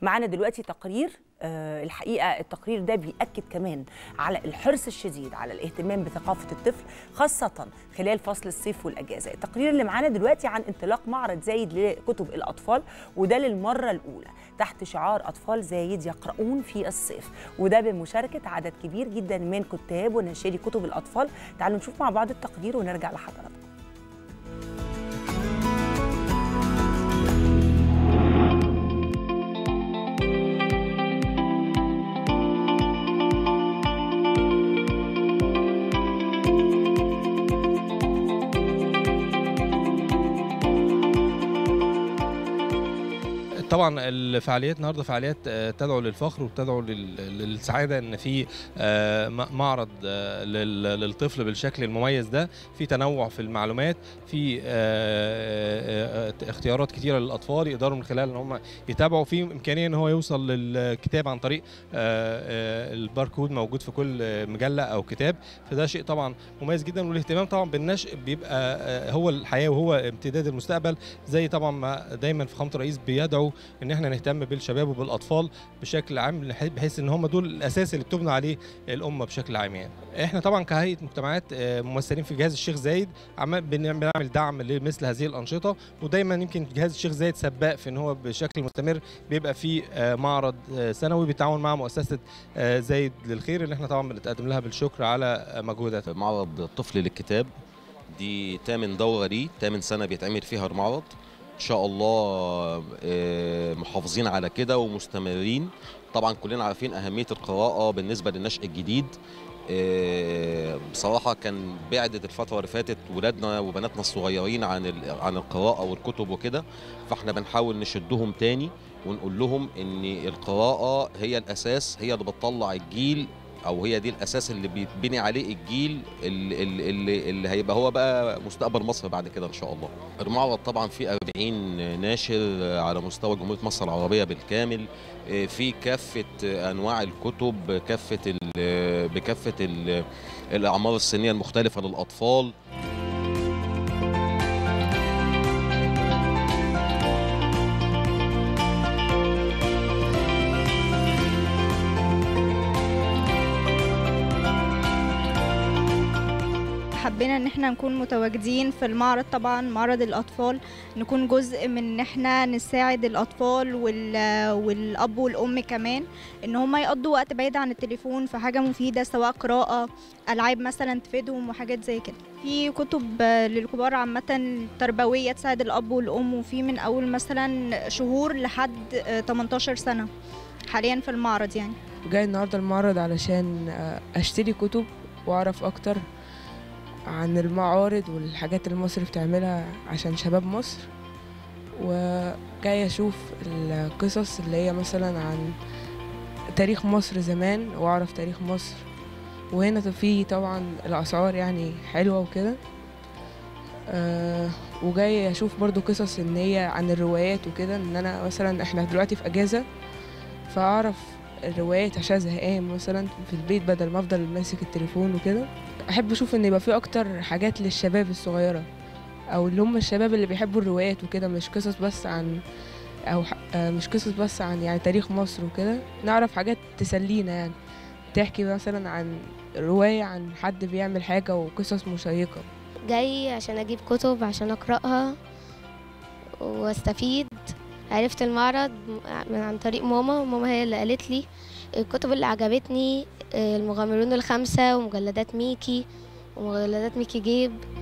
معانا دلوقتي تقرير آه، الحقيقه التقرير ده بيأكد كمان على الحرص الشديد على الاهتمام بثقافه الطفل خاصه خلال فصل الصيف والاجازه التقرير اللي معانا دلوقتي عن انطلاق معرض زايد لكتب الاطفال وده للمره الاولى تحت شعار اطفال زايد يقرؤون في الصيف وده بمشاركه عدد كبير جدا من كتاب وناشري كتب الاطفال تعالوا نشوف مع بعض التقرير ونرجع لحضراتكم طبعا الفعاليات النهارده فعاليات آه، تدعو للفخر وتدعو لل- للسعاده ان في آه، م- معرض آه، لل- للطفل بالشكل المميز ده في تنوع في المعلومات في آه، آه، آه، اختيارات كتيره للاطفال يقدروا من خلال ان هم يتابعوا في امكانيه ان هو يوصل للكتاب عن طريق آه، آه، الباركود موجود في كل آه، مجله او كتاب فده شيء طبعا مميز جدا والاهتمام طبعا بالنشء بيبقى آه، هو الحياه وهو امتداد المستقبل زي طبعا ما دايما فخامه الرئيس بيدعو ان احنا نهتم بالشباب وبالاطفال بشكل عام لح- بحيث ان هم دول الاساس اللي بتبنى عليه الامه بشكل عام يعني احنا طبعا كهيئه مجتمعات آه، ممثلين في جهاز الشيخ زايد عمال بنعمل بنعمل دعم لمثل هذه الانشطه ودايما يمكن جهاز الشيخ زايد سباق في ان هو بشكل مستمر بيبقى في آه، معرض آه، سنوي بالتعاون مع مؤسسه آه، زايد للخير اللي احنا طبعا بنتقدم لها بالشكر على آه، مجهوداتها معرض طفل للكتاب دي تامن دورة ليه تامن سنة بيتعمل فيها المعرض إن شاء الله آه، محافظين على كده ومستمرين طبعا كلنا عارفين أهمية القراءة بالنسبة للنشء الجديد آه، بصراحة كان بعدت الفترة اللي فاتت ولادنا وبناتنا الصغيرين عن ال- عن القراءة والكتب وكده فاحنا بنحاول نشدهم تاني ونقول لهم ان القراءة هي الأساس هي اللي بتطلع الجيل او هي دي الاساس اللي بيتبني عليه الجيل اللي, اللي, اللي هيبقى هو بقى مستقبل مصر بعد كده ان شاء الله المعرض طبعا فيه 40 ناشر على مستوى جمهوريه مصر العربيه بالكامل آه، في كافه انواع الكتب كافه ال- بكافه ال- الاعمار السنيه المختلفه للاطفال حبينا ان احنا نكون متواجدين في المعرض طبعا معرض الاطفال نكون جزء من ان احنا نساعد الاطفال وال... والاب والام كمان ان هم يقضوا وقت بعيد عن التليفون في حاجه مفيده سواء قراءه العاب مثلا تفيدهم وحاجات زي كده في كتب للكبار عامه تربويه تساعد الاب والام وفي من اول مثلا شهور لحد 18 سنه حاليا في المعرض يعني جاي النهارده المعرض علشان آه، اشتري كتب واعرف اكتر عن المعارض والحاجات اللي مصر بتعملها عشان شباب مصر وجاي اشوف القصص اللي هي مثلا عن تاريخ مصر زمان واعرف تاريخ مصر وهنا في طبعا الاسعار يعني حلوه وكده أه وجاي اشوف برضو قصص ان هي عن الروايات وكده ان انا مثلا احنا دلوقتي في اجازه فاعرف الروايات عشان زهقان مثلا في البيت بدل ما افضل ماسك التليفون وكده احب اشوف ان يبقى في اكتر حاجات للشباب الصغيره او اللي هم الشباب اللي بيحبوا الروايات وكده مش قصص بس عن او ح- آه، مش قصص بس عن يعني تاريخ مصر وكده نعرف حاجات تسلينا يعني تحكي مثلا عن روايه عن حد بيعمل حاجه وقصص مشيقه جاي عشان اجيب كتب عشان اقراها واستفيد عرفت المعرض من عن طريق ماما ماما هي اللي قالت لي الكتب اللي عجبتني المغامرون الخمسة ومجلدات ميكي ومجلدات ميكي جيب